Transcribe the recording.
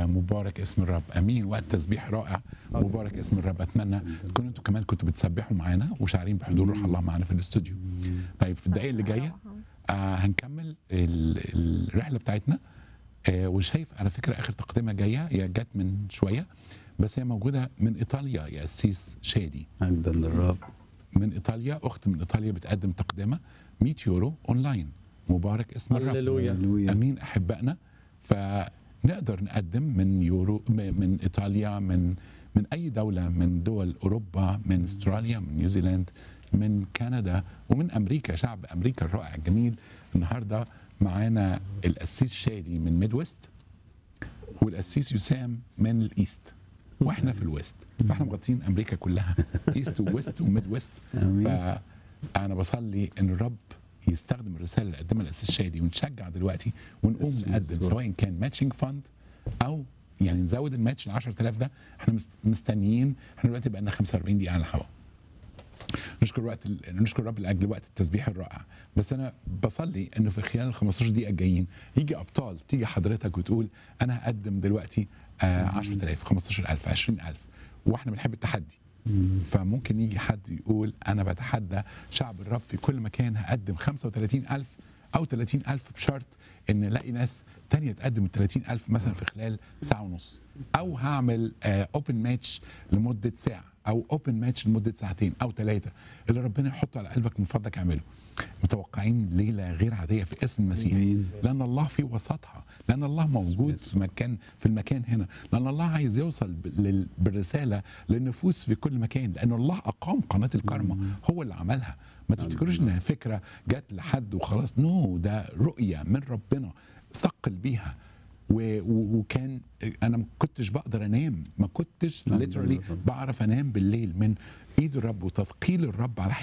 آه، مبارك اسم الرب امين وقت تسبيح رائع مبارك اسم الرب اتمنى تكونوا انتوا كمان كنتوا بتسبحوا معانا وشاعرين بحضور روح الله معانا في الاستوديو طيب في الدقائق اللي جايه آه هنكمل ال- الرحله بتاعتنا آه وشايف على فكره اخر تقدمه جايه هي جت من شويه بس هي موجوده من ايطاليا يا قسيس شادي مجدا للرب من ايطاليا اخت من ايطاليا بتقدم تقدمه 100 يورو اونلاين مبارك اسم الرب هللويا هللويا امين احبائنا فنقدر نقدم من يورو م- من ايطاليا من من اي دوله من دول اوروبا من استراليا من نيوزيلاند من كندا ومن امريكا شعب امريكا الرائع الجميل النهارده معانا القسيس شادي من ميد ويست والقسيس يسام من الايست واحنا في الويست فاحنا مغطين امريكا كلها ايست وويست وميد ويست امين فانا بصلي ان الرب يستخدم الرساله اللي قدمها الاسيس شادي ونشجع دلوقتي ونقوم اسم نقدم يسوع. سواء كان ماتشنج فند او يعني نزود الماتش ل 10000 ده احنا مست- مستنيين احنا دلوقتي بقى لنا 45 دقيقه على الهواء نشكر وقت ال- نشكر الرب لاجل وقت التسبيح الرائع بس انا بصلي انه في خلال ال 15 دقيقه الجايين يجي ابطال تيجي حضرتك وتقول انا هقدم دلوقتي آه 10000 15000 20000 واحنا بنحب التحدي فممكن يجي حد يقول انا بتحدى شعب الرب في كل مكان هقدم 35000 او 30000 بشرط ان الاقي ناس تانية تقدم ال 30000 مثلا في خلال ساعه ونص او هعمل اوبن ماتش لمده ساعه او اوبن ماتش لمده ساعتين او ثلاثه اللي ربنا يحطه على قلبك من فضلك اعمله متوقعين ليله غير عاديه في اسم المسيح آمين. لان الله في وسطها لان الله موجود في مكان في المكان هنا لان الله عايز يوصل ب- لل- بالرساله للنفوس في كل مكان لان الله اقام قناه الكرمه هو اللي عملها ما تفتكروش انها فكره جت لحد وخلاص نو ده رؤيه من ربنا ثقل بيها و- و- وكان انا ما كنتش بقدر انام ما كنتش نعم، ليترالي بالرب. بعرف انام بالليل من ايد الرب وتثقيل الرب على